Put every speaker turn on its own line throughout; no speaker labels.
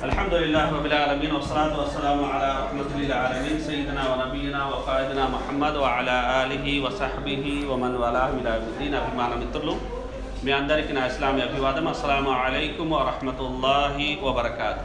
الحمد لله رب العالمين والصلاة والسلام على رحمة للعالمين سيدنا ونبينا وقائدنا محمد وعلى آله وصحبه ومن والاه إلى يوم الدين అభిమాన మిత్రులు మీ అందరికీ నా ఇస్లామీ అభివాదం అస్సలాము అలైకుం వరహమతుల్లాహి వబర్కాతు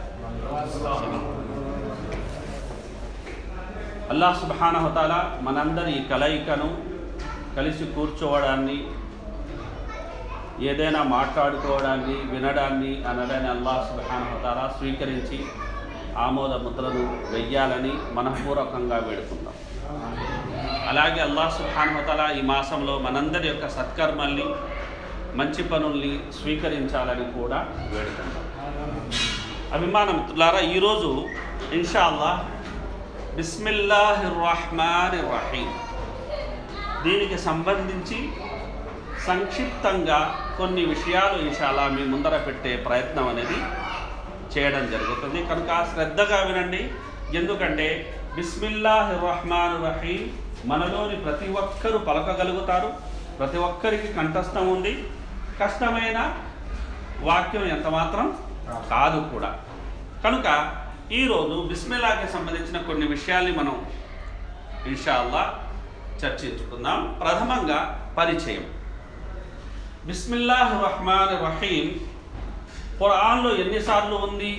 అల్లాహ్ సుబ్హానహుతాల మనందరి కలయికను కలిసి కూర్చోవడాన్ని ఏదైనా మాట్లాడుకోవడాన్ని వినడాన్ని అనడాన్ని అల్లాహ్ సుబ్హానహుతాల స్వీకరించి ఆమోద ముద్రను వెయ్యాలని మనఃపూర్వకంగా వేడుకుందాం అలాగే అల్లాహ్ సుబ్హానహుతాల ఈ మాసంలో మనందరి యొక్క సత్కర్మల్ని మంచి పనుల్ని స్వీకరించాలని కూడా వేడుకుందాం అభిమాన మిత్రులారా ఈరోజు ఇన్షా బిస్మిల్లాహిర్ రహమాన్ రహీం దీనికి సంబంధించి సంక్షిప్తంగా కొన్ని విషయాలు ఇన్షాల్లా మీ ముందర పెట్టే ప్రయత్నం అనేది చేయడం జరుగుతుంది కనుక శ్రద్ధగా వినండి ఎందుకంటే బిస్మిల్లాహి రహమాన్ రహీం మనలోని ప్రతి ఒక్కరూ పలకగలుగుతారు ప్రతి ఒక్కరికి కంఠస్థం ఉంది కష్టమైన వాక్యం ఎంత మాత్రం కాదు కూడా కనుక ఈరోజు బిస్మిల్లాకి సంబంధించిన కొన్ని విషయాల్ని మనం ఇన్షాల్లా చర్చించుకుందాం ప్రథమంగా పరిచయం బిస్మిల్లాహ్ రహమాన్ రహీం ఖురాన్లో ఎన్నిసార్లు ఉంది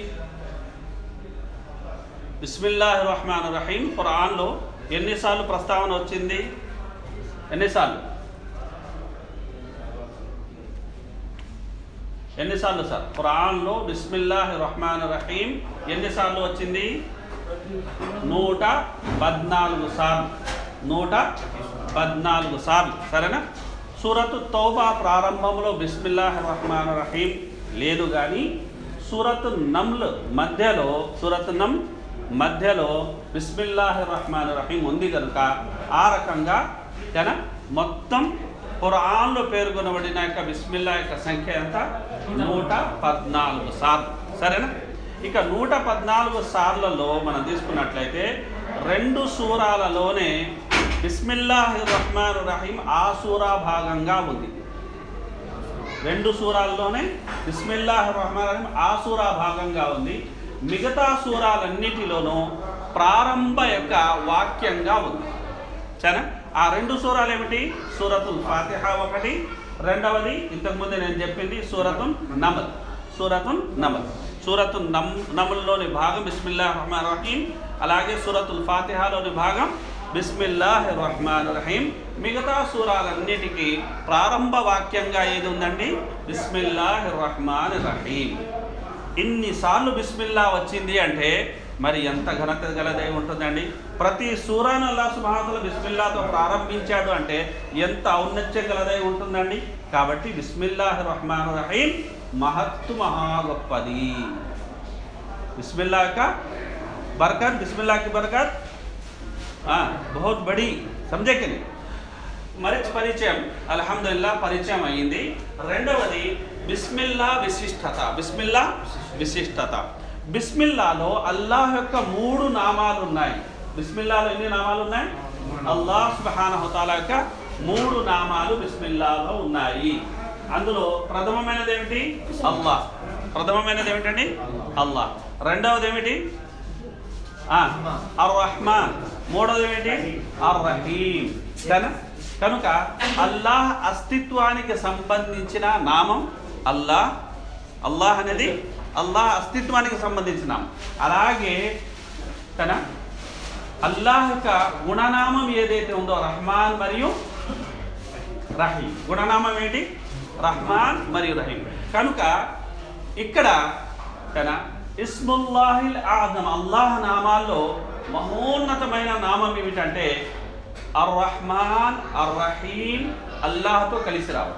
బిస్మిల్లాహ్ రహమాన్ రహీం ఖురాన్లో ఎన్నిసార్లు ప్రస్తావన వచ్చింది ఎన్నిసార్లు ఎన్నిసార్లు సార్ ఖురాన్లో బిస్మిల్లాహ్ రహమాన్ రహీం ఎన్నిసార్లు వచ్చింది నూట పద్నాలుగు సార్లు నూట పద్నాలుగు సార్లు సరేనా సూరత్ తౌబా ప్రారంభంలో బిస్మిల్లాహ్ రహమాన్ రహీం లేదు కానీ సూరత్ నమ్ల్ మధ్యలో సూరత్ నమ్ మధ్యలో బిస్మిల్లాహ్ రహమాన్ రహీం ఉంది కనుక ఆ రకంగా జన మొత్తం ఖురాన్లో పేర్కొనబడిన యొక్క బిస్మిల్లా యొక్క సంఖ్య ఎంత నూట పద్నాలుగు సార్లు సరేనా ఇక నూట పద్నాలుగు సార్లలో మనం తీసుకున్నట్లయితే రెండు సూరాలలోనే బిస్మిల్లాహి రహమాన్ రహీం ఆ సూరా భాగంగా ఉంది రెండు సూరాల్లోనే బిస్మిల్లాహ్ రహమాన్ రహీం ఆ సూరా భాగంగా ఉంది మిగతా సూరాలన్నిటిలోనూ ప్రారంభ యొక్క వాక్యంగా ఉంది సరేనా ఆ రెండు సూరాలు ఏమిటి సూరతుల్ ఫాతిహా ఒకటి రెండవది ఇంతకుముందు నేను చెప్పింది సూరతున్ నమల్ సూరతున్ నమల్ సూరతున్ నమ్ నమల్లోని భాగం బిస్మిల్లాహ్ రహమాన్ రహీం అలాగే సూరతుల్ ఫాతిహాలోని భాగం బిస్మిల్లాహ్ రహమాన్ రహీం మిగతా సూరాలన్నిటికీ ప్రారంభ వాక్యంగా ఏది ఉందండి బిస్మిల్లాహ్ రహమాన్ రహీం ఇన్నిసార్లు బిస్మిల్లా వచ్చింది అంటే మరి ఎంత ఘనత గలదై ఉంటుందండి ప్రతి సూరాను అల్లా సుమహాతల బిస్మిల్లాతో ప్రారంభించాడు అంటే ఎంత ఔన్నత్యం గలదై ఉంటుందండి కాబట్టి బిస్మిల్లాహ్ రహమాన్ రహీం మహత్తు మహా గొప్పది बिस्मिल्लाह का बरकत बिस्मिल्लाह की बरकत हाँ बहुत बड़ी समझे कि नहीं మరి పరిచయం అల్హమ్దుల్లా పరిచయం అయ్యింది రెండవది బిస్మిల్లా విశిష్టత బిస్మిల్లా విశిష్టత బిస్మిల్లాలో అల్లాహ్ యొక్క మూడు నామాలు ఉన్నాయి బిస్మిల్లాలో ఎన్ని నామాలు ఉన్నాయి అల్లాహ్ సుబ్హాన హుతాల యొక్క మూడు నామాలు బిస్మిల్లాలో ఉన్నాయి అందులో ప్రథమమైనది ఏమిటి అల్లాహ్ ప్రథమమైనది ఏమిటండి అల్లాహ్ రెండవది ఏమిటి అర్ రహమాన్ మూడవది ఏమిటి అర్ రహీం సరేనా కనుక అల్లాహ్ అస్తిత్వానికి సంబంధించిన నామం అల్లాహ్ అల్లాహ్ అనేది అల్లాహ్ అస్తిత్వానికి సంబంధించిన నామం అలాగే తన అల్లాహ్ యొక్క గుణనామం ఏదైతే ఉందో రహమాన్ మరియు రహీం గుణనామం ఏంటి రహమాన్ మరియు రహీం కనుక ఇక్కడ తన ఇస్ముల్లాహిల్ ఆజం అల్లాహ్ నామాల్లో మహోన్నతమైన నామం ఏమిటంటే అర్ రహమాన్ అర్ రహీం అల్లాహ్తో కలిసి రావడం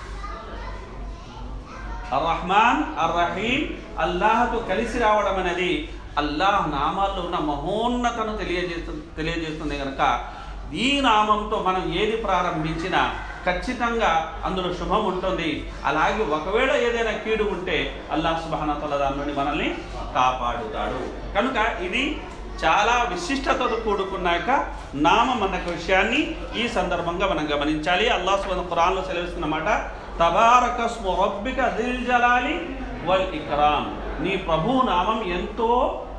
అర్ రహమాన్ అర్ రహీం అల్లాహ్తో కలిసి రావడం అనేది అల్లాహ్ నామాల్లో ఉన్న మహోన్నతను తెలియజేస్తుంది తెలియజేస్తుంది కనుక ఈ నామంతో మనం ఏది ప్రారంభించినా ఖచ్చితంగా అందులో శుభం ఉంటుంది అలాగే ఒకవేళ ఏదైనా కీడు ఉంటే అల్లాహ్ సుబానతల దాని నుండి మనల్ని కాపాడుతాడు కనుక ఇది చాలా విశిష్టతతో కూడుకున్న యొక్క నామం అన్న విషయాన్ని ఈ సందర్భంగా మనం గమనించాలి అల్లాహ్ సుబాన్ ఖురాన్లో సెలవిస్తున్నమాట తబారక స్మ రబ్బిక దిల్ జలాలి వల్ ఇక్రామ్ నీ ప్రభు నామం ఎంతో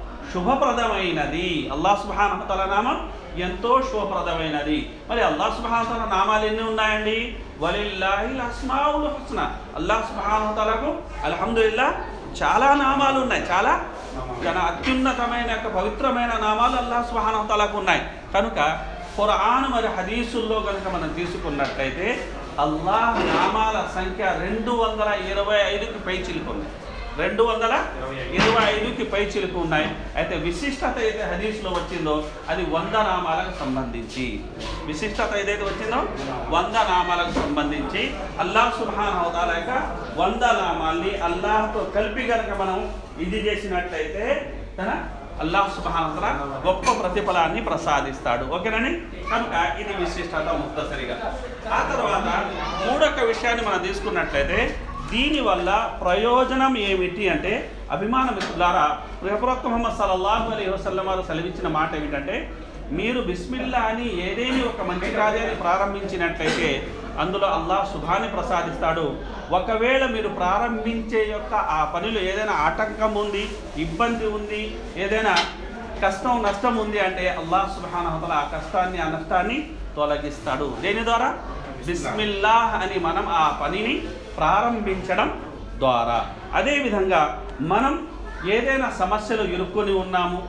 శుభప్రదమైనది అల్లాహ్ సుబానతల నామం ఎంతో శుభప్రదమైనది మరి అల్లాహ్ సుబానతల నామాలు ఎన్ని ఉన్నాయండి వలిల్లాహి అస్మావుల్ హుస్న అల్లాహ్ సుబానతలకు అల్హమ్దుల్లా చాలా నామాలు ఉన్నాయి చాలా చాలా అత్యున్నతమైన యొక్క పవిత్రమైన నామాలు అల్లాహ్ సుబానతలకు ఉన్నాయి కనుక ఖురాన్ మరి హదీసుల్లో కనుక మనం తీసుకున్నట్లయితే అల్లాహ్ నామాల సంఖ్య రెండు వందల ఇరవై ఐదుకి పై ఉన్నాయి రెండు వందల ఇరవై ఐదుకి పై చిలుకు ఉన్నాయి అయితే విశిష్టత ఏదైతే హదీస్లో వచ్చిందో అది వంద నామాలకు సంబంధించి విశిష్టత ఏదైతే వచ్చిందో వంద నామాలకు సంబంధించి అల్లాహ్ సుబ్హాన్ హోదాల యొక్క వంద నామాల్ని అల్లాహ్తో కలిపి కనుక మనం ఇది చేసినట్లయితే తన అల్లాహ్ సుబ్హానతల గొప్ప ప్రతిఫలాన్ని ప్రసాదిస్తాడు ఓకేనండి కనుక ఇది విశిష్టత ముక్తసరిగా ఆ తర్వాత మూడొక విషయాన్ని మనం తీసుకున్నట్లయితే దీనివల్ల ప్రయోజనం ఏమిటి అంటే అభిమాన మిత్రులారా ప్రవక్త ముహమ్మద్ సల్లల్లాహు అలైహి వసల్లం వారు సెలవిచ్చిన మాట ఏమిటంటే మీరు బిస్మిల్లా అని ఏదేని ఒక మంచి కార్యాన్ని ప్రారంభించినట్లయితే అందులో అల్లాహ్ శుభాన్ని ప్రసాదిస్తాడు ఒకవేళ మీరు ప్రారంభించే యొక్క ఆ పనిలో ఏదైనా ఆటంకం ఉంది ఇబ్బంది ఉంది ఏదైనా కష్టం నష్టం ఉంది అంటే అల్లాహ్ సుబానహతల ఆ కష్టాన్ని ఆ నష్టాన్ని తొలగిస్తాడు దేని ద్వారా బిస్మిల్లాహ్ అని మనం ఆ పనిని ప్రారంభించడం ద్వారా అదేవిధంగా మనం ఏదైనా సమస్యలు ఇరుక్కొని ఉన్నాము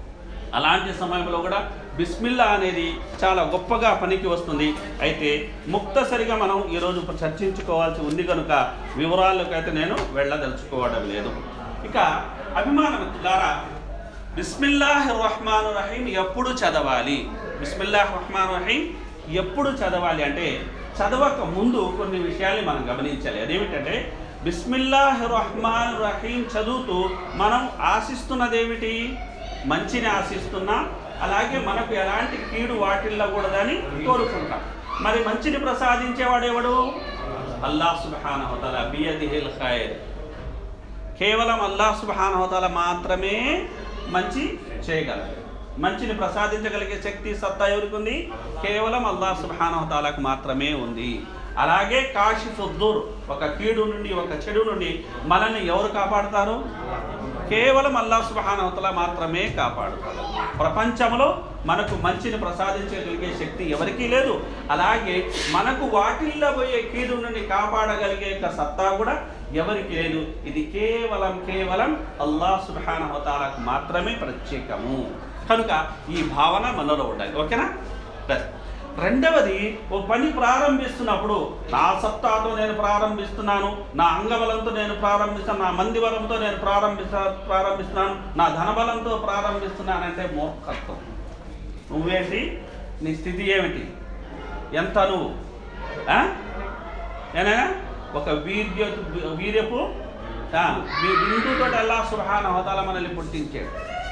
అలాంటి సమయంలో కూడా బిస్మిల్లా అనేది చాలా గొప్పగా పనికి వస్తుంది అయితే ముక్తసరిగా మనం ఈరోజు చర్చించుకోవాల్సి ఉంది కనుక వివరాలకు అయితే నేను వెళ్ళదలుచుకోవడం లేదు ఇక అభిమానం ద్వారా బిస్మిల్లాహ్ రహమాన్ రహీం ఎప్పుడు చదవాలి బిస్మిల్లాహ్ రహమాన్ రహీం ఎప్పుడు చదవాలి అంటే చదవక ముందు కొన్ని విషయాల్ని మనం గమనించాలి అదేమిటంటే బిస్మిల్లాహ్ రహమాన్ రహీం చదువుతూ మనం ఆశిస్తున్నది ఏమిటి మంచిని ఆశిస్తున్నా అలాగే మనకు ఎలాంటి కీడు వాటిల్లకూడదని కోరుకుంటాం మరి మంచిని ప్రసాదించేవాడు ఎవడు అల్లాహ్ సుబ్హానహుతల బియదిహిల్ ఖైర్ కేవలం అల్లాహ్ సుబ్హానహుతల మాత్రమే మంచి చేయగలరు మంచిని ప్రసాదించగలిగే శక్తి సత్తా ఎవరికి ఉంది కేవలం అల్లాహ్ సుబ్హానహుతాలకు మాత్రమే ఉంది అలాగే కాశిఫుద్దూర్ ఒక కీడు నుండి ఒక చెడు నుండి మనల్ని ఎవరు కాపాడుతారు కేవలం అల్లాహ్ సుబ్హానహుతల మాత్రమే కాపాడుతాడు ప్రపంచంలో మనకు మంచిని ప్రసాదించగలిగే శక్తి ఎవరికీ లేదు అలాగే మనకు వాటిల్లో పోయే కీడు నుండి కాపాడగలిగే యొక్క సత్తా కూడా ఎవరికి లేదు ఇది కేవలం కేవలం అల్లాహ్ సుబ్హానహుతాలకు మాత్రమే ప్రత్యేకము కనుక ఈ భావన మనలో ఉండాలి ఓకేనా ప్లస్ రెండవది ఓ పని ప్రారంభిస్తున్నప్పుడు నా సత్తాతో నేను ప్రారంభిస్తున్నాను నా అంగబలంతో నేను ప్రారంభిస్తాను నా మంది బలంతో నేను ప్రారంభిస్తా ప్రారంభిస్తున్నాను నా ధనబలంతో ప్రారంభిస్తున్నానంటే మూర్ఖత్వం నువ్వేంటి నీ స్థితి ఏమిటి ఎంత నువ్వు ఆ? ఏనా ఒక వీర్య వీర్యపు ఆ, వీ- బిందుతో అల్లా సుహాన హోదాల మనల్ని పుట్టించాడు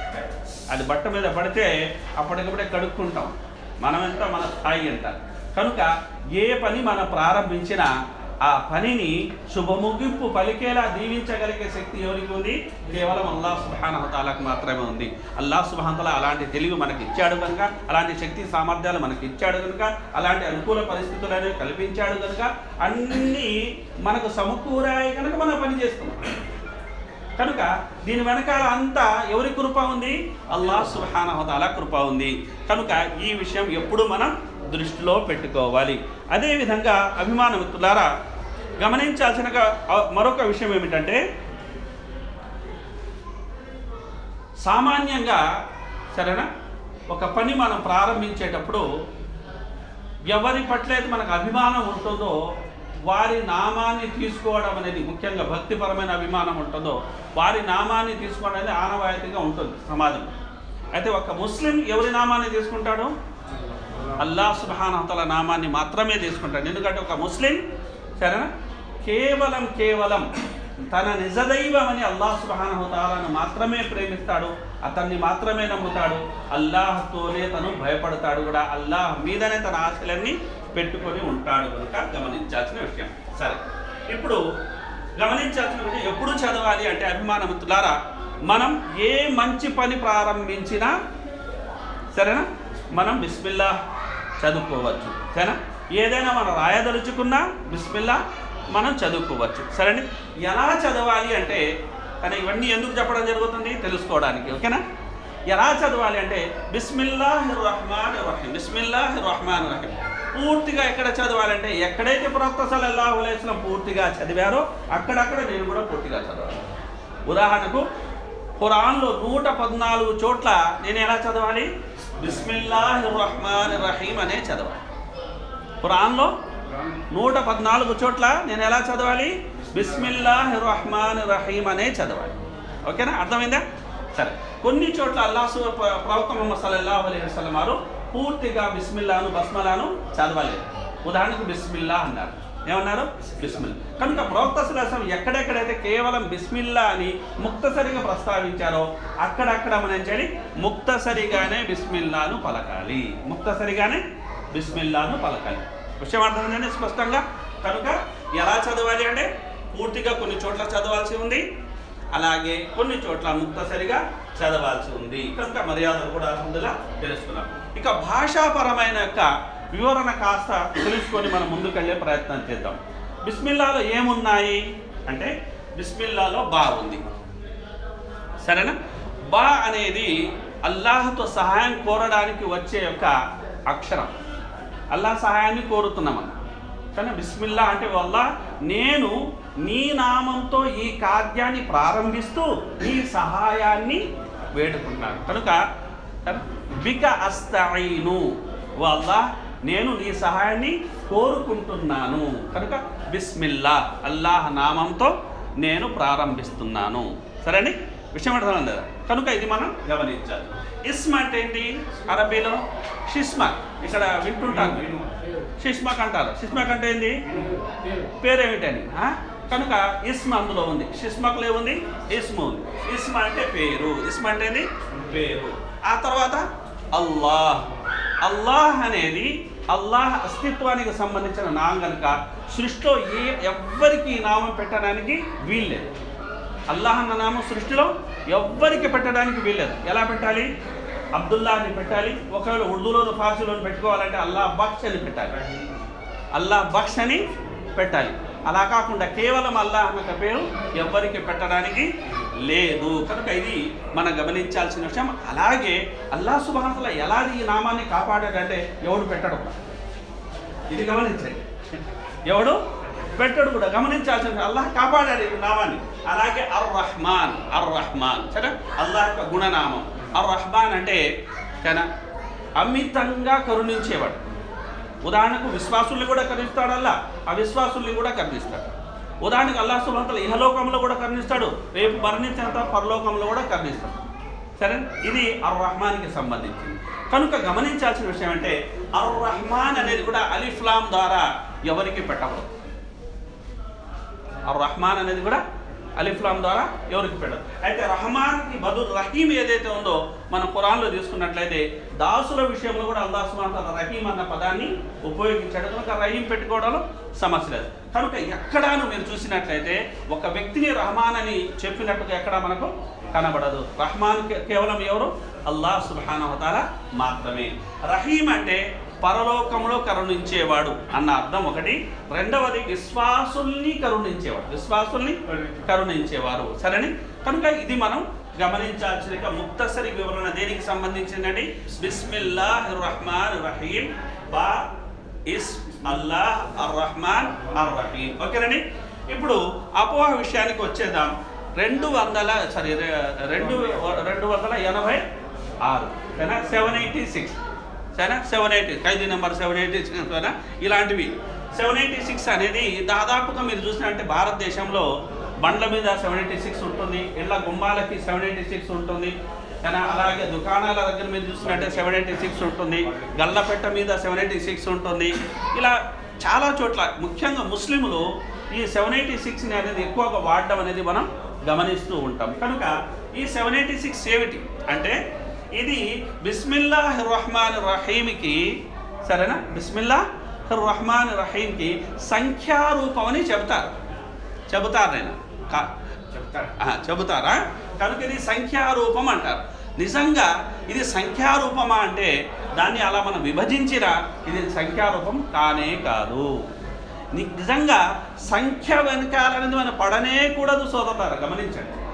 అది బట్ట మీద పడితే అప్పటికప్పుడే కడుక్కుంటాం మనం ఎంత మన స్థాయి ఎంత కనుక ఏ పని మనం ప్రారంభించినా ఆ పనిని శుభముగింపు పలికేలా దీవించగలిగే శక్తి ఎవరికి ఉంది కేవలం అల్లాహ్ సుబానహతాలకు మాత్రమే ఉంది అల్లాహ్ సుబానతల అలాంటి తెలివి మనకి ఇచ్చాడు కనుక అలాంటి శక్తి సామర్థ్యాలు మనకి ఇచ్చాడు కనుక అలాంటి అనుకూల పరిస్థితులను కల్పించాడు కనుక అన్నీ మనకు సమకూరాయి కనుక మనం పని చేస్తున్నాం కనుక దీని వెనకాల అంతా ఎవరి కృప ఉంది అల్లాహ్ సుబ్హానహుతాల కృప ఉంది కనుక ఈ విషయం ఎప్పుడు మనం దృష్టిలో పెట్టుకోవాలి అదేవిధంగా అభిమాన మిత్రులారా గమనించాల్సిన క- మరొక విషయం ఏమిటంటే సామాన్యంగా సరేనా ఒక పని మనం ప్రారంభించేటప్పుడు ఎవరి పట్ల అయితే మనకు అభిమానం ఉంటుందో వారి నామాన్ని తీసుకోవడం అనేది ముఖ్యంగా భక్తిపరమైన అభిమానం ఉంటుందో వారి నామాన్ని తీసుకోవడం అనేది ఆనవాయితీగా ఉంటుంది సమాజం అయితే ఒక ముస్లిం ఎవరి నామాన్ని తీసుకుంటాడు అల్లాహ్ సుబ్హానహుతల నామాన్ని మాత్రమే తీసుకుంటాడు ఎందుకంటే ఒక ముస్లిం సరేనా కేవలం కేవలం తన నిజదైవమని అల్లాహ్ సుబ్హానహుతాలను మాత్రమే ప్రేమిస్తాడు అతన్ని మాత్రమే నమ్ముతాడు అల్లాహ్తోనే తను భయపడతాడు కూడా అల్లాహ్ మీదనే తన ఆశలన్నీ పెట్టుకొని ఉంటాడు కనుక గమనించాల్సిన విషయం సరే ఇప్పుడు గమనించాల్సిన విషయం ఎప్పుడు చదవాలి అంటే అభిమాన మిత్రులారా మనం ఏ మంచి పని ప్రారంభించినా సరేనా మనం బిస్మిల్లా చదువుకోవచ్చు సరేనా ఏదైనా మనం రాయదలుచుకున్నా బిస్మిల్లా మనం చదువుకోవచ్చు సరేండి ఎలా చదవాలి అంటే కానీ ఇవన్నీ ఎందుకు చెప్పడం జరుగుతుంది తెలుసుకోవడానికి ఓకేనా ఎలా చదవాలి అంటే బిస్మిల్లాహ్ రహమాన్ రహీం బిస్మిల్లాహ్ రహమాన్ రహీం పూర్తిగా ఎక్కడ చదవాలంటే ఎక్కడైతే ప్రవక్త సల్లల్లాహు అలైహి వసల్లం పూర్తిగా చదివారో అక్కడక్కడ నేను కూడా పూర్తిగా చదవాలి ఉదాహరణకు ఖురాన్లో నూట పద్నాలుగు చోట్ల నేను ఎలా చదవాలి బిస్మిల్లాహ్ రహమాన్ రహీం అనే చదవాలి ఖురాన్లో నూట పద్నాలుగు చోట్ల నేను ఎలా చదవాలి బిస్మిల్లాహ్ రహమాన్ రహీం అనే చదవాలి ఓకేనా అర్థమైందా సరే కొన్ని చోట్ల అల్లాసు ప్రవక్త ముహమ్మద్ సల్లల్లాహు అలైహి వసల్లం వారు పూర్తిగా బిస్మిల్లాను బస్మలాను చదవలేదు ఉదాహరణకు బిస్మిల్లా అన్నారు ఏమన్నారు బిస్మిల్ కనుక ప్రవక్త సులాసం ఎక్కడెక్కడైతే కేవలం బిస్మిల్లా అని ముక్తసరిగా ప్రస్తావించారో అక్కడక్కడ మనం చేయాలి ముక్తసరిగానే బిస్మిల్లాను పలకాలి ముక్తసరిగానే బిస్మిల్లాను పలకాలి విషయం అర్థమైందండి స్పష్టంగా కనుక ఎలా చదవాలి అంటే పూర్తిగా కొన్ని చోట్ల చదవాల్సి ఉంది అలాగే కొన్ని చోట్ల ముక్తసరిగా చదవాల్సి ఉంది కనుక మర్యాదలు కూడా అందులో తెలుసుకున్నాం ఇక భాషాపరమైన యొక్క వివరణ కాస్త తెలుసుకొని మనం ముందుకెళ్ళే ప్రయత్నం చేద్దాం బిస్మిల్లాలో ఏమున్నాయి అంటే బిస్మిల్లాలో బా ఉంది సరేనా బా అనేది అల్లాహతో సహాయం కోరడానికి వచ్చే యొక్క అక్షరం అల్లాహ్ సహాయాన్ని కోరుతున్నాం మనం కానీ బిస్మిల్లా అంటే వల్ల నేను నీ నామంతో ఈ కార్యాన్ని ప్రారంభిస్తూ నీ సహాయాన్ని వేడుకుంటున్నాను కనుక బిక అస్తైను వల్ల నేను నీ సహాయాన్ని కోరుకుంటున్నాను కనుక బిస్మిల్లా అల్లాహ్ నామంతో నేను ప్రారంభిస్తున్నాను సరేండి విషయం అర్థం లేదా కనుక ఇది మనం గమనించాలి ఇస్మ్ అంటే ఏంటి అరబీలో షిస్మక్ ఇక్కడ వింటుంటాను షిష్మక్ అంటారు షిష్మక్ అంటే ఏంది పేరేమిటని ఆ? కనుక ఇస్మ అందులో ఉంది షిష్మక్లో ఏముంది ఇస్మ ఉంది ఇస్మ అంటే పేరు ఇస్మ అంటే ఏంది పేరు ఆ తర్వాత అల్లాహ్ అల్లాహ్ అనేది అల్లాహ్ అస్తిత్వానికి సంబంధించిన నామం కనుక సృష్టిలో ఏ ఎవ్వరికి ఈ నామం పెట్టడానికి వీల్లేదు అల్లాహ్ అన్న నామం సృష్టిలో ఎవ్వరికి పెట్టడానికి వీల్లేదు ఎలా పెట్టాలి అబ్దుల్లా అని పెట్టాలి ఒకవేళ ఉర్దూలోను ఫార్సీలోను పెట్టుకోవాలంటే అల్లా బక్ష్ అని పెట్టాలి అల్లా బక్ష్ అని పెట్టాలి అలా కాకుండా కేవలం అల్లాహ్ అన్న పేరు ఎవ్వరికి పెట్టడానికి లేదు కనుక ఇది మనం గమనించాల్సిన విషయం అలాగే అల్లా సుబానతల ఎలా ఈ నామాన్ని కాపాడాడంటే ఎవడు పెట్టడు కూడా ఇది గమనించండి ఎవడు పెట్టడు కూడా గమనించాల్సిన అల్లాహ్ కాపాడాడు ఈ నామాన్ని అలాగే అర్ రహమాన్ అర్ రహమాన్ సరే అల్లాహ్ యొక్క గుణనామం అర్ రహమాన్ అంటే తన అమితంగా కరుణించేవాడు ఉదాహరణకు విశ్వాసుల్ని కూడా కరుణిస్తాడు అల్లా అవిశ్వాసుల్ని కూడా కరుణిస్తాడు ఉదాహరణకు అల్లాహ్ సుబంతలు ఇహలోకంలో కూడా కరుణిస్తాడు రేపు మరణించినంత పరలోకంలో కూడా కరుణిస్తాడు సరే ఇది అర్ రహమాన్కి సంబంధించింది కనుక గమనించాల్సిన విషయం అంటే అర్ రహమాన్ అనేది కూడా అలిఫ్లాం ద్వారా ఎవరికి పెట్టకూడదు అర్ రహమాన్ అనేది కూడా అలిఫ్లాం ద్వారా ఎవరికి పెట్టదు అయితే రహమాన్కి బదులు రహీం ఏదైతే ఉందో మన ఖురాన్లో తీసుకున్నట్లయితే దాసుల విషయంలో కూడా అల్లాహ్ సుబ్హానహు వ తఆలా రహీం అన్న పదాన్ని ఉపయోగించాడు కనుక రహీం పెట్టుకోవడంలో సమస్య లేదు కనుక ఎక్కడాను మీరు చూసినట్లయితే ఒక వ్యక్తిని రహమాన్ అని చెప్పినట్టుగా ఎక్కడ మనకు కనబడదు రహమాన్ కే- కేవలం ఎవరు అల్లాహ్ సుబ్హానహు వ తఆలా మాత్రమే రహీం అంటే పరలోకంలో కరుణించేవాడు అన్న అర్థం ఒకటి రెండవది విశ్వాసుల్ని కరుణించేవాడు విశ్వాసుల్ని కరుణించేవారు సరేని కనుక ఇది మనం గమనించాల్సిన ఇక ముక్తసరి వివరణ దేనికి సంబంధించిందండి బిస్మిల్లాహ్ రహమాన్ రహీం బా ఇస్ అల్లాహ్ అర్ రహమాన్ అర్ రహీం ఓకేనండి ఇప్పుడు అపోహ విషయానికి వచ్చేద్దాం రెండు వందల సారీ రెండు రెండు వందల ఎనభై ఆరు సరేనా సెవెన్ ఎయిటీ సిక్స్ సరేనా సెవెన్ ఎయిటీ ఖైదీ నెంబర్ సెవెన్ ఎయిటీ సిక్స్ సరేనా ఇలాంటివి సెవెన్ ఎయిటీ సిక్స్ అనేది దాదాపుగా మీరు చూసినట్టే భారతదేశంలో బండ్ల మీద సెవెన్ ఎయిటీ సిక్స్ ఉంటుంది ఇళ్ళ గుమ్మాలకి సెవెన్ ఎయిటీ సిక్స్ ఉంటుంది కానీ అలాగే దుకాణాల దగ్గర మీరు చూసినట్టే సెవెన్ ఎయిటీ సిక్స్ ఉంటుంది గల్లపెట్ట మీద సెవెన్ ఎయిటీ సిక్స్ ఉంటుంది ఇలా చాలా చోట్ల ముఖ్యంగా ముస్లింలు ఈ సెవెన్ ఎయిటీ సిక్స్ని అనేది ఎక్కువగా వాడడం అనేది మనం గమనిస్తూ ఉంటాం కనుక ఈ సెవెన్ ఎయిటీ సిక్స్ ఏమిటి అంటే ఇది బిస్మిల్లాహ్ రహమాన్ రహీమ్కి సరేనా బిస్మిల్లాహ్ రహమాన్ రహీమ్కి సంఖ్యారూపం అని చెబుతారు చెబుతారు నేను కా-
చెప్తాడు
ఆహా, చెబుతారా కనుక ఇది సంఖ్యారూపం అంటారు నిజంగా ఇది సంఖ్యారూపమా అంటే దాన్ని అలా మనం విభజించినా ఇది సంఖ్యారూపం కానే కాదు ని- నిజంగా సంఖ్య వెనకాలనేది మనం పడనే కూడదు సోదరులారా గమనించండి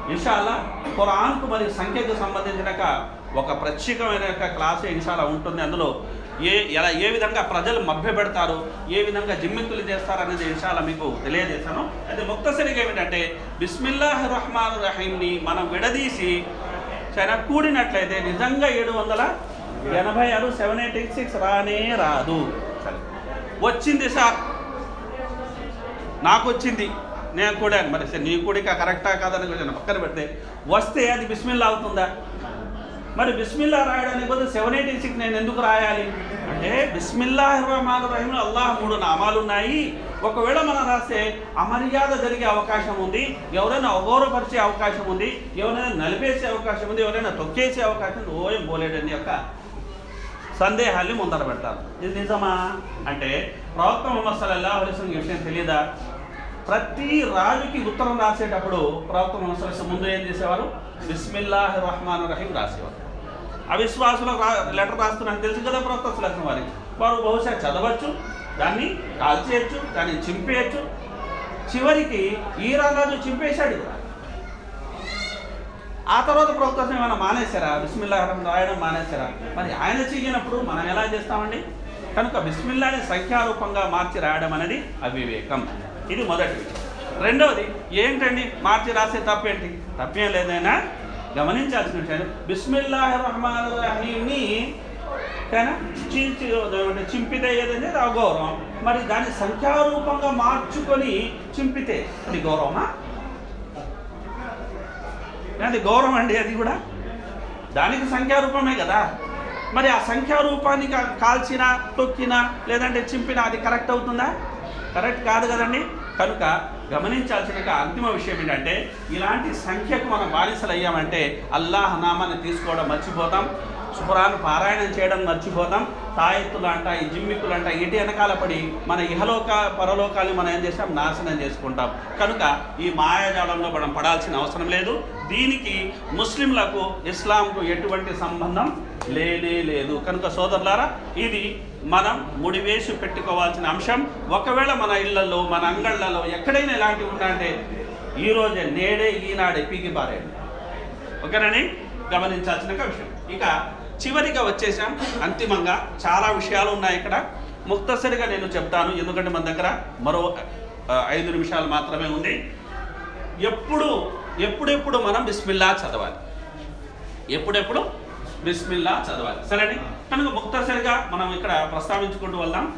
ఇన్షాల్లా ఖురాన్కు మరియు సంఖ్యకు సంబంధించిన ఒక- ఒక ప్రత్యేకమైన యొక్క క్లాస్ ఇన్షాల్లా ఉంటుంది అందులో ఏ ఎలా ఏ విధంగా ప్రజలు మభ్య పెడతారు ఏ విధంగా జిమ్మిక్కులు చేస్తారు అనేది ఇన్షాల్లా మీకు తెలియజేశాను అయితే ముక్తసరిగా ఏమిటంటే బిస్మిల్లాహ్ రహమాన్ రహీంని మనం విడదీసి చాలా కూడినట్లయితే నిజంగా ఏడు వందల ఎనభై ఆరు సెవెన్ ఎయిట్ ఎయిట్ సిక్స్ రానే రాదు సరే వచ్చింది సార్ నాకు వచ్చింది నేను కూడా మరి సరే, నీ కూడా కరెక్టా కాదని కొంచెం పక్కన పెడితే వస్తే అది బిస్మిల్లా అవుతుందా మరి బిస్మిల్లా రాయడానికి బదులు సెవెన్ ఎయిటీ సిక్స్ నేను ఎందుకు రాయాలి అంటే బిస్మిల్లా రహమాన్ రహీం అల్లాహ్ మూడు నామాలు ఉన్నాయి ఒకవేళ మనం రాస్తే అమర్యాద జరిగే అవకాశం ఉంది ఎవరైనా అగౌరవపరిచే అవకాశం ఉంది ఎవరైనా నలిపేసే అవకాశం ఉంది ఎవరైనా తొక్కేసే అవకాశం ఉంది ఓయం పోలేడని యొక్క సందేహాల్ని ముందర పెడతారు ఇది నిజమా అంటే ప్రవక్త ముహమ్మద్ సల్లల్లాహు అలైహి వసల్లం ఈ విషయం తెలియదా ప్రతి రాజుకి ఉత్తరం రాసేటప్పుడు ప్రవక్త ముహమ్మద్ సల్లల్లాహు అలైహి వసల్లం ముందు ఏం చేసేవారు బిస్మిల్లాహ్ రహమాన్ రహీం రాసేవారు అవిశ్వాసులు రా లెటర్ రాస్తున్నాను తెలుసు కదా ప్రవక్త సల్లల్లాహు అలైహి వసల్లం వారికి వారు బహుశా చదవచ్చు దాన్ని కాల్చేయచ్చు దాన్ని చింపేయచ్చు చివరికి ఈ రాజు చింపేశాడు కూడా ఆ తర్వాత ప్రవక్త ఏమైనా మానేశారా బిస్మిల్లా రాయడం మానేశారా మరి ఆయన చెయ్యనప్పుడు మనం ఎలా చేస్తామండి కనుక బిస్మిల్లాని సంఖ్యారూపంగా మార్చి రాయడం అనేది అవివేకం ఇది మొదటి విషయం రెండవది ఏంటండి మార్చి రాసే తప్పేంటి తప్పేం లేదైనా గమనించాల్సిన విషయం బిస్మిల్లాహ్ రహమాన్ రహీంని కానీ చించి చింపితే ఏదంటే అది అగౌరవం మరి దాన్ని సంఖ్యారూపంగా మార్చుకొని చింపితే అది గౌరవమా అది గౌరవం అండి అది కూడా దానికి సంఖ్యారూపమే కదా మరి ఆ సంఖ్యారూపాన్ని కా- కాల్చిన తొక్కిన లేదంటే చింపిన అది కరెక్ట్ అవుతుందా కరెక్ట్ కాదు కదండి కనుక గమనించాల్సిన ఒక అంతిమ విషయం ఏంటంటే ఇలాంటి సంఖ్యకు మనం బానిసలు అయ్యామంటే అల్లాహ్ నామాన్ని తీసుకోవడం మర్చిపోతాం శుభ్రాన్ని పారాయణం చేయడం మర్చిపోతాం తాయెత్తులు అంట ఈ జిమ్మిక్కులు అంట ఇటు వెనకాల పడి మన ఇహలోక పరలోకాన్ని మనం ఏం చేస్తాం నాశనం చేసుకుంటాం కనుక ఈ మాయాజాలంలో మనం పడాల్సిన అవసరం లేదు దీనికి ముస్లింలకు ఇస్లాంకు ఎటువంటి సంబంధం లేనే లేదు కనుక సోదరులారా ఇది మనం ముడివేసి పెట్టుకోవాల్సిన అంశం ఒకవేళ మన ఇళ్లలో మన అంగళ్ళలో ఎక్కడైనా ఇలాంటివి ఉన్నాయంటే ఈరోజే నేడే ఈనాడే పీకి పారేయండి ఓకేనండి గమనించాల్సిన ఒక విషయం ఇక చివరిగా వచ్చేసాం అంతిమంగా చాలా విషయాలు ఉన్నాయి ఇక్కడ ముక్తసరిగా నేను చెప్తాను ఎందుకంటే మన దగ్గర మరో ఆ, ఐదు నిమిషాలు మాత్రమే ఉంది ఎప్పుడు ఎప్పుడెప్పుడు మనం బిస్మిల్లా చదవాలి ఎప్పుడెప్పుడు బిస్మిల్లా చదవాలి సరేండి కనుక ముక్తసరిగా మనం ఇక్కడ ప్రస్తావించుకుంటూ వెళ్దాం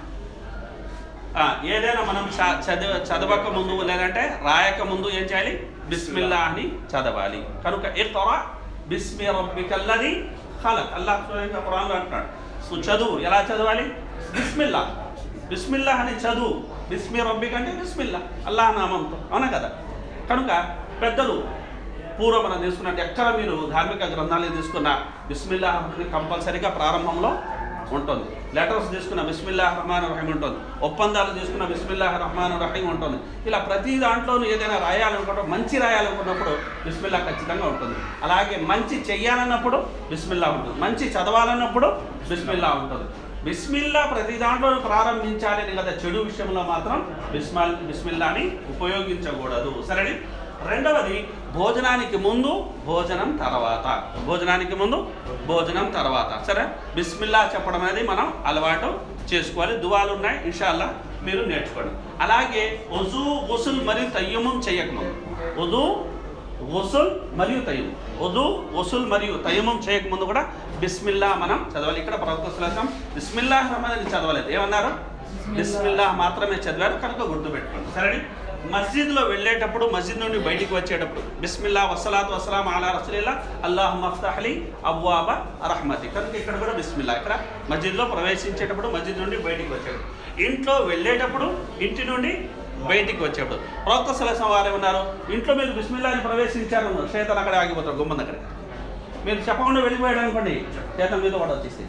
ఆ, ఏదైనా మనం చ- చదివ చదవక ముందు లేదంటే రాయక ముందు ఏం చేయాలి బిస్మిల్లా అని చదవాలి కనుక ఇక్రా బిస్మి రబ్బికల్లది ఖలక్ అల్లాహ్ స్వయంగా ఖురాన్లో అంటున్నాడు నువ్వు చదువు ఎలా చదవాలి బిస్మిల్లా బిస్మిల్లా అని చదువు బిస్మి రబ్బిక్ అంటే బిస్మిల్లా అల్లాహ్ నామంతో అవునా కదా కనుక పెద్దలు పూర్వం మనం తీసుకున్నట్టు ఎక్కడ మీరు ధార్మిక గ్రంథాలు తీసుకున్న బిస్మిల్లా అని కంపల్సరీగా ప్రారంభంలో ఉంటుంది లెటర్స్ తీసుకున్న బిస్మిల్లా రహమాన్ రహీం ఉంటుంది ఒప్పందాలు తీసుకున్న బిస్మిల్లా రహమాన్ రహీం ఉంటుంది ఇలా ప్రతి దాంట్లోనూ ఏదైనా రాయాలనుకుంటే మంచి రాయాలనుకున్నప్పుడు బిస్మిల్లా ఖచ్చితంగా ఉంటుంది అలాగే మంచి చెయ్యాలన్నప్పుడు బిస్మిల్లా ఉంటుంది మంచి చదవాలన్నప్పుడు బిస్మిల్లా ఉంటుంది బిస్మిల్లా ప్రతి దాంట్లో ప్రారంభించాలని కదా చెడు విషయంలో మాత్రం బిస్మాల్ బిస్మిల్లాని ఉపయోగించకూడదు సరేని రెండవది భోజనానికి ముందు భోజనం తర్వాత భోజనానికి ముందు భోజనం తర్వాత సరే బిస్మిల్లా చెప్పడం అనేది మనం అలవాటు చేసుకోవాలి దువాలు ఉన్నాయి ఇన్షాల్లా మీరు నేర్చుకోండి అలాగే వజు గుసుల్ మరియు తయ్యము చేయకముందు వజు వసూల్ మరియు తయ్యం వధు వసూల్ మరియు తయమం చేయకముందు కూడా బిస్మిల్లా మనం చదవాలి ఇక్కడ ప్రవక్త సులసం బిస్మిల్లా రహమాన్ అని చదవలేదు ఏమన్నారు బిస్మిల్లా మాత్రమే చదివారు కనుక గుర్తుపెట్టుకోండి సరే మస్జిద్లో వెళ్ళేటప్పుడు మస్జిద్ నుండి బయటికి వచ్చేటప్పుడు బిస్మిల్లా వసలాత్ వసలాం అలా రసూలిల్లా అల్లాహ్ మఫ్తాహ్లీ అవ్వాబ రహమతి కనుక ఇక్కడ కూడా బిస్మిల్లా ఇక్కడ మస్జిద్లో ప్రవేశించేటప్పుడు మస్జిద్ నుండి బయటికి వచ్చేటప్పుడు ఇంట్లో వెళ్ళేటప్పుడు ఇంటి నుండి బయటికి వచ్చేప్పుడు ప్రవక్త సలసం వారు ఏమన్నారు ఇంట్లో మీరు బిస్మిల్లాని ప్రవేశించారు శేతన్ అక్కడ ఆగిపోతారు గుమ్మం దగ్గర మీరు చెప్పకుండా వెళ్ళిపోయాడు అనుకోండి శేతన్ మీతో పాటు వచ్చేసి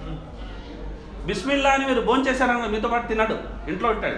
బిస్మిల్లా అని మీరు భోంచేశారని మీతో పాటు తిన్నాడు ఇంట్లో ఉంటాడు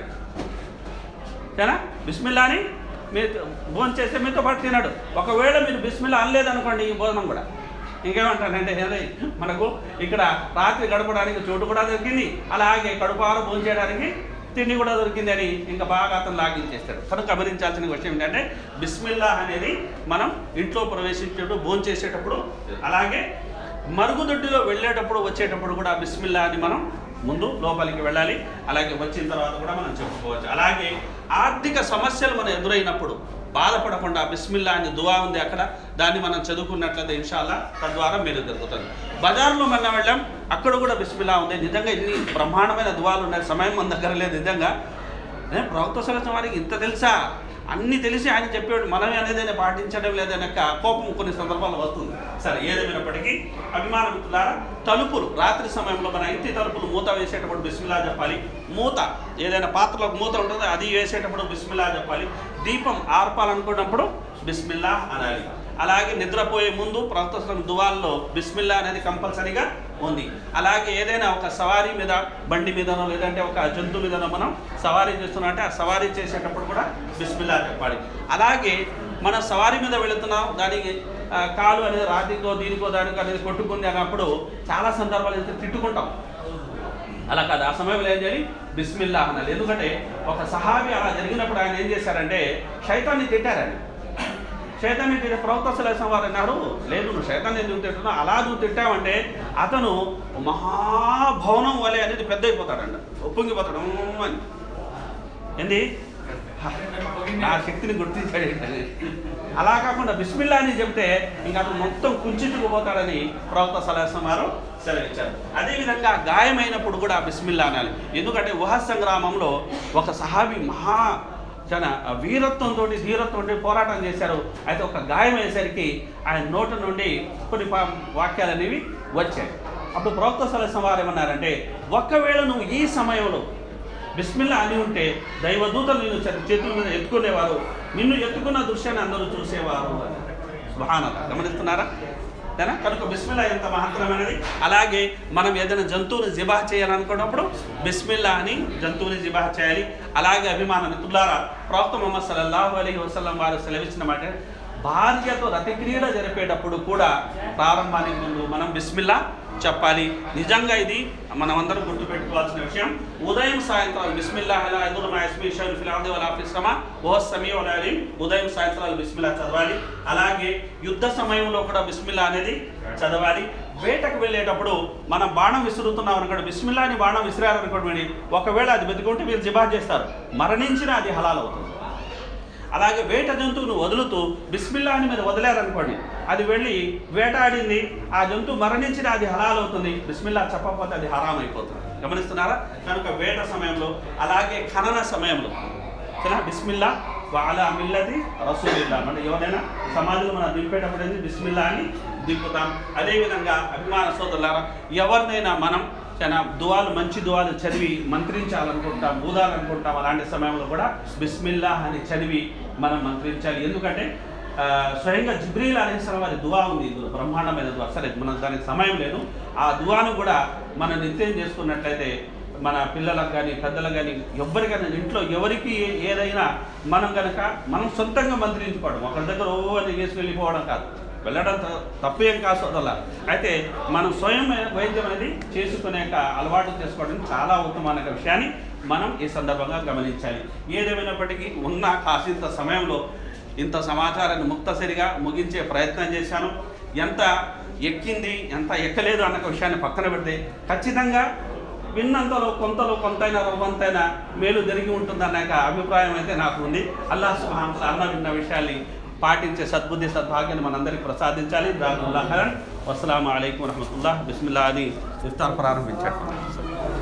ఓకేనా బిస్మిల్లాని మీరు భోంచేస్తే మీతో పాటు తిన్నాడు ఒకవేళ మీరు బిస్మిల్లా అనలేదనుకోండి ఈ భోజనం కూడా ఇంకేమంటానంటే అదే మనకు ఇక్కడ రాత్రి గడపడానికి చోటు కూడా దొరికింది అలాగే కడుపారు భోంచేయడానికి తిండి కూడా దొరికింది అని ఇంకా బాగా అతను లాగించేస్తాడు కనుక గమనించాల్సిన విషయం ఏంటంటే బిస్మిల్లా అనేది మనం ఇంట్లో ప్రవేశించేటప్పుడు భోజనం చేసేటప్పుడు అలాగే మరుగుదొడ్డిలో వెళ్ళేటప్పుడు వచ్చేటప్పుడు కూడా బిస్మిల్లా అని మనం ముందు లోపలికి వెళ్ళాలి అలాగే వచ్చిన తర్వాత కూడా మనం చెప్పుకోవచ్చు అలాగే ఆర్థిక సమస్యలు మనం ఎదురైనప్పుడు బాధపడకుండా బిస్మిల్లా అని దువా ఉంది అక్కడ దాన్ని మనం చదువుకున్నట్లయితే ఇన్షాల్లా తద్వారా మీరు జరుగుతుంది బజార్లో మనం వెళ్ళాం అక్కడ కూడా బిస్మిల్లా ఉంది నిజంగా ఇన్ని బ్రహ్మాండమైన దువాలు ఉన్నాయి సమయం మన దగ్గర లేదు నిజంగా ఏ, ప్రవక్త సలహా వారికి ఇంత తెలుసా అన్ని తెలిసి ఆయన చెప్పాడు మనమే అనేది పాటించడం లేదనే ఒక కోపం కొన్ని సందర్భాల్లో వస్తుంది సరే ఏదేమైనప్పటికీ అభిమాన మిత్రులారా తలుపులు రాత్రి సమయంలో మన ఇంటి తలుపులు మూత వేసేటప్పుడు బిస్మిల్లా చెప్పాలి మూత ఏదైనా పాత్రలో మూత ఉంటుంది అది వేసేటప్పుడు బిస్మిల్లా చెప్పాలి దీపం ఆర్పాలనుకున్నప్పుడు బిస్మిల్లా అనాలి అలాగే నిద్రపోయే ముందు ప్రవక్త దువాల్లో బిస్మిల్లా అనేది కంపల్సరీగా ఉంది అలాగే ఏదైనా ఒక సవారీ మీద బండి మీదనో లేదంటే ఒక జంతువు మీదనో మనం సవారీ చేస్తున్నాం అంటే ఆ సవారీ చేసేటప్పుడు కూడా బిస్మిల్లా చెప్పాలి అలాగే మనం సవారీ మీద వెళుతున్నాం దానికి ఆ, కాలు అనేది రాతికో దీనికో దానికో అనేది కొట్టుకుంది అన్నప్పుడు చాలా సందర్భాలు అయితే తిట్టుకుంటాం అలా కాదు ఆ సమయంలో ఏం చేయాలి బిస్మిల్లా అనాలి ఎందుకంటే ఒక సహాబి అలా జరిగినప్పుడు ఆయన ఏం చేశారంటే శైతాన్ని తిట్టారని శైతాన్ని తిట్టే ప్రవక్త సలహా వారు అన్నారు లేదు నువ్వు శైతాన్ని ఎందుకు తింటున్నావు అలా నువ్వు తిట్టావంటే అతను మహాభవనం వలె అనేది పెద్ద అయిపోతాడంట ఒప్పొంగిపోతాడు ఉమ్ అని ఏంది నా శక్తిని గుర్తించాడు ఏంటని. అలా కాకుండా బిస్మిల్లా అని చెప్తే ఇంకా అతను మొత్తం కుంచుకుపోతాడని ప్రవక్త సలహా వారు సెలవిచ్చారు అదేవిధంగా గాయమైనప్పుడు కూడా బిస్మిల్లా అనాలి ఎందుకంటే ఉహ సంగ్రామంలో ఒక సహాబి మహా చాలా వీరత్వంతో ధీరత్వంతో పోరాటం చేశారు అయితే ఒక గాయం అయ్యేసరికి ఆయన నోట నుండి కొన్ని పా- వాక్యాలు అనేవి వచ్చాయి అప్పుడు ప్రవక్త సలహా వారు ఏమన్నారంటే ఒకవేళ నువ్వు ఈ సమయంలో బిస్మిల్లా అని ఉంటే దైవదూతలు నిన్ను చే- చేతుల మీద ఎత్తుకునేవారు నిన్ను ఎత్తుకున్న దృశ్యాన్ని అందరూ చూసేవారు అని సుబ్హానల్లాహ్. గమనిస్తున్నారా ఏనా? కనుక బిస్మిల్లా ఎంత మహత్తరమైనది అలాగే మనం ఏదైనా జంతువుని జిబాహ్ చేయాలనుకున్నప్పుడు బిస్మిల్లా అని జంతువుని జిబాహ్ చేయాలి అలాగే అభిమాన మిత్రులారా ప్రవక్త ముహమ్మద్ సల్లల్లాహు అలైహి వసల్లం వారు సెలవిచ్చిన మాట భార్యతో రతిక్రీడ జరిపేటప్పుడు కూడా ప్రారంభానికి ముందు మనం బిస్మిల్లా చెప్పాలి నిజంగా ఇది మనమందరం గుర్తుపెట్టుకోవాల్సిన విషయం ఉదయం సాయంత్రాలు బిస్మిల్లా అలా ఎదురు మా ఎస్మీ షైన్ ఫిలాది వాళ్ళ ఆఫీసమా ఓహ సమయం అలా ఉదయం సాయంత్రాలు బిస్మిల్లా చదవాలి అలాగే యుద్ధ సమయంలో కూడా బిస్మిల్లా అనేది చదవాలి వేటకు వెళ్ళేటప్పుడు మనం బాణం విసురుతున్నాం అనుకోండి బిస్మిల్లా అని బాణం విసిరారనుకోండి ఒకవేళ అది బతికుంటే మీరు జిబా చేస్తారు మరణించిన అది హలాల్ అవుతుంది అలాగే వేట జంతువును వదులుతూ బిస్మిల్లా అని మీద వదిలేరనుకోండి అది వెళ్ళి వేటాడింది ఆ జంతువు మరణించిన అది హలాల్ అవుతుంది బిస్మిల్లా చెప్పకపోతే అది హరాం అయిపోతుంది గమనిస్తున్నారా కనుక వేట సమయంలో అలాగే ఖనన సమయంలో సరే బిస్మిల్లా వాళ్ళ మిల్లది రసూలిల్లా అంటే ఎవరైనా సమాధిలో మనం దింపేటప్పుడు ఏంది బిస్మిల్లా అని దింపుతాం అదేవిధంగా అభిమాన సోదరులారా ఎవరినైనా మనం చాలా దువాలు మంచి దువాలు చదివి మంత్రించాలనుకుంటాం బూదాలనుకుంటాం అలాంటి సమయంలో కూడా బిస్మిల్లా అని చదివి మనం మంత్రించాలి ఎందుకంటే ఆ, స్వయంగా జిబ్రీల్ అలీస్లాం వారి దువా ఉంది ఇందులో బ్రహ్మాండమైన దువా సరే మనకు దానికి సమయం లేదు ఆ దువాను కూడా మనం నిత్యం చేసుకున్నట్లయితే మన పిల్లలకు కానీ పెద్దలకు కానీ ఎవరికైనా ఇంట్లో ఎవరికి ఏ- ఏదైనా మనం కనుక మనం సొంతంగా మంత్రించుకోవడం ఒకరి దగ్గర ఓ అని వేసుకు వెళ్ళిపోవడం కాదు వెళ్ళడం త- తప్పు ఏం కాదు సోదరులా అయితే మనం స్వయం వైద్యం అనేది చేసుకునే యొక్క అలవాటు చేసుకోవడం చాలా ఉత్తమమైన విషయాన్ని మనం ఈ సందర్భంగా గమనించాలి ఏదేమైనప్పటికీ ఉన్న కాసింత సమయంలో ఇంత సమాచారాన్ని ముక్తసరిగా ముగించే ప్రయత్నం చేశాను ఎంత ఎక్కింది ఎంత ఎక్కలేదు అన్న విషయాన్ని పక్కన పెడితే ఖచ్చితంగా విన్నంతలో కొంతలో కొంతైనా రవ్వంతైనా మేలు జరిగి ఉంటుందన్న యొక్క అభిప్రాయం అయితే నాకు ఉంది అల్లాహ్ సుబ్హానహు వ అన్న విన్న విషయాల్ని పాటించే సద్బుద్ధి సద్భాగ్యాన్ని మనందరికీ ప్రసాదించాలి దాని వసలాం అయికం వరహమతుల్లాహ్ బిస్మిల్లా అని ఇఫ్తార్ ప్రారంభించాడు